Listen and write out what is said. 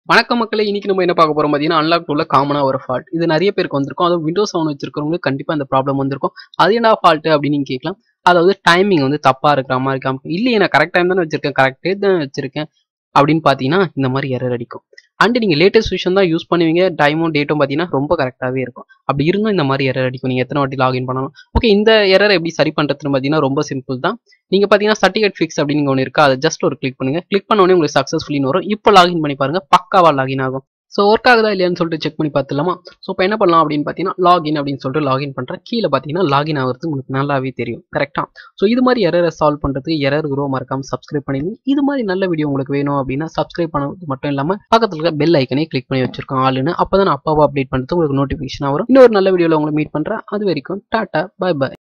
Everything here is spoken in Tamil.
வணக்கம் மக்களே இன்னைக்கு நம்ம என்ன பார்க்க போறோம் பார்த்தீங்கன்னா அன்லாக் உள்ள காமனா ஒரு ஃபால்ட் இது நிறைய பேருக்கு வந்திருக்கும் அதுவும் விண்டோஸ் செவன் வச்சிருக்கிறவங்களுக்கு கண்டிப்பா இந்த ப்ராப்ளம் வந்திருக்கும் அது என்ன ஃபால்ட் அப்படின்னு நீங்க கேட்கலாம் அதாவது டைமிங் வந்து தப்பா இருக்கிற மாதிரி காமிக்கும் இல்லையே நான் கரெக்ட் டைம் தானே வச்சிருக்கேன் கரெக்ட் டேட் தான் வச்சிருக்கேன் அப்படின்னு பார்த்தீங்கன்னா இந்த மாதிரி எரர் அடிக்கும் அண்ட் நீங்க லேட்டஸ்ட் விஷயம் தான் யூஸ் பண்ணுவீங்க டைமும் டேட்டும் பார்த்தீங்கன்னா ரொம்ப கரெக்டாகவே இருக்கும் அப்படி இருந்தும் இந்த மாதிரி எரர் அடிக்கும் நீங்க எத்தனை வாட்டி லாகின் பண்ணணும் ஓகே இந்த எரர் எப்படி சரி பண்றதுன்னு பார்த்தீங்கன்னா ரொம்ப சிம்பிள் தான் நீங்க பார்த்தீங்கன்னா சர்டிஃபிகேட் ஃபிக்ஸ் அப்படின்னு ஒன்று இருக்கா அதை ஜஸ்ட் ஒரு கிளிக் பண்ணுங்க கிளிக் பண்ண உடனே உங்களுக்கு சக்ஸஸ்ஃபுல்லின்னு வரும் இப்போ லாகின் பண்ணி பாருங்க பக்காவா லாகின் ஆகும் ஸோ ஒர்க் ஆகுதா இல்லையான்னு சொல்லிட்டு செக் பண்ணி பார்த்துலாமா ஸோ இப்போ என்ன பண்ணலாம் அப்படின்னு பார்த்தீங்கன்னா லாகின் அப்படின்னு சொல்லிட்டு லாகின் பண்ணுறேன் கீழே பார்த்தீங்கன்னா லாகின் ஆகிறது உங்களுக்கு நல்லாவே தெரியும் கரெக்டாக ஸோ இது மாதிரி எரரை சால்வ் பண்ணுறதுக்கு எரர் குரோ மறக்காம சப்ஸ்கிரைப் பண்ணிடுங்க இது மாதிரி நல்ல வீடியோ உங்களுக்கு வேணும் அப்படின்னா சப்ஸ்கிரைப் பண்ணது மட்டும் இல்லாமல் பக்கத்தில் இருக்க பெல் ஐக்கனே கிளிக் பண்ணி வச்சிருக்கோம் ஆளுன்னு அப்போ தான் அப்பாவை அப்டேட் பண்ணுறது உங்களுக்கு நோட்டிஃபிகேஷன் வரும் இன்னொரு நல்ல வீடியோவில் உங்களை மீட் பண்ணுறேன் அது வரைக்கும் டாட்டா பை பை